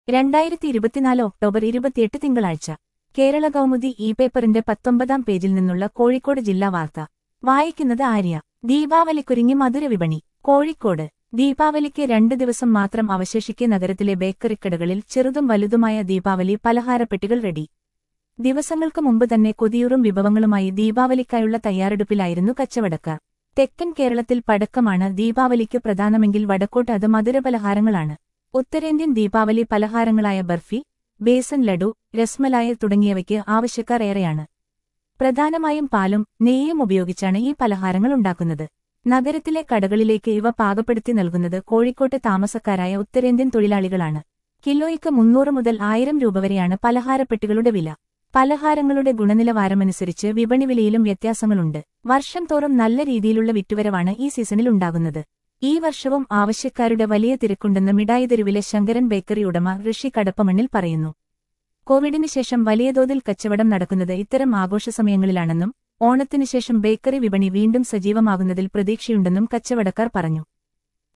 രണ്ടായിരത്തി ഇരുപത്തിനാല് ഒക്ടോബർ ഇരുപത്തിയെട്ട് തിങ്കളാഴ്ച കേരള കൗമുദി ഇ പേപ്പറിന്റെ പത്തൊമ്പതാം പേജിൽ നിന്നുള്ള കോഴിക്കോട് ജില്ലാ വാർത്ത വായിക്കുന്നത് ആര്യ ദീപാവലിക്കുരുങ്ങി മധുരവിപണി കോഴിക്കോട് ദീപാവലിക്ക് രണ്ട് ദിവസം മാത്രം അവശേഷിക്കെ നഗരത്തിലെ ബേക്കറിക്കടകളിൽ ചെറുതും വലുതുമായ ദീപാവലി പലഹാരപ്പെട്ടികൾ റെഡി ദിവസങ്ങൾക്ക് മുമ്പ് തന്നെ കൊതിയൂറും വിഭവങ്ങളുമായി ദീപാവലിക്കായുള്ള തയ്യാറെടുപ്പിലായിരുന്നു കച്ചവടക്കാർ തെക്കൻ കേരളത്തിൽ പടക്കമാണ് ദീപാവലിക്ക് പ്രധാനമെങ്കിൽ വടക്കോട്ട് അത് മധുരപലഹാരങ്ങളാണ് ഉത്തരേന്ത്യൻ ദീപാവലി പലഹാരങ്ങളായ ബർഫി ബേസൻ ലഡു രസ്മലായ തുടങ്ങിയവയ്ക്ക് ആവശ്യക്കാർ ഏറെയാണ് പ്രധാനമായും പാലും നെയ്യും ഉപയോഗിച്ചാണ് ഈ പലഹാരങ്ങൾ ഉണ്ടാക്കുന്നത് നഗരത്തിലെ കടകളിലേക്ക് ഇവ പാകപ്പെടുത്തി നൽകുന്നത് കോഴിക്കോട്ട് താമസക്കാരായ ഉത്തരേന്ത്യൻ തൊഴിലാളികളാണ് കിലോയ്ക്ക് മുന്നൂറ് മുതൽ ആയിരം രൂപ വരെയാണ് പലഹാരപ്പെട്ടികളുടെ വില പലഹാരങ്ങളുടെ ഗുണനിലവാരമനുസരിച്ച് വിപണി വിലയിലും വ്യത്യാസങ്ങളുണ്ട് വർഷം തോറും നല്ല രീതിയിലുള്ള വിറ്റുവരവാണ് ഈ സീസണിൽ ഉണ്ടാകുന്നത് ഈ വർഷവും ആവശ്യക്കാരുടെ വലിയ തിരക്കുണ്ടെന്ന് മിഠായി തെരുവിലെ ശങ്കരൻ ബേക്കറി ഉടമ ഋഷി കടപ്പമണ്ണിൽ പറയുന്നു കോവിഡിന് ശേഷം വലിയ തോതിൽ കച്ചവടം നടക്കുന്നത് ഇത്തരം ആഘോഷ സമയങ്ങളിലാണെന്നും ഓണത്തിനു ശേഷം ബേക്കറി വിപണി വീണ്ടും സജീവമാകുന്നതിൽ പ്രതീക്ഷയുണ്ടെന്നും കച്ചവടക്കാർ പറഞ്ഞു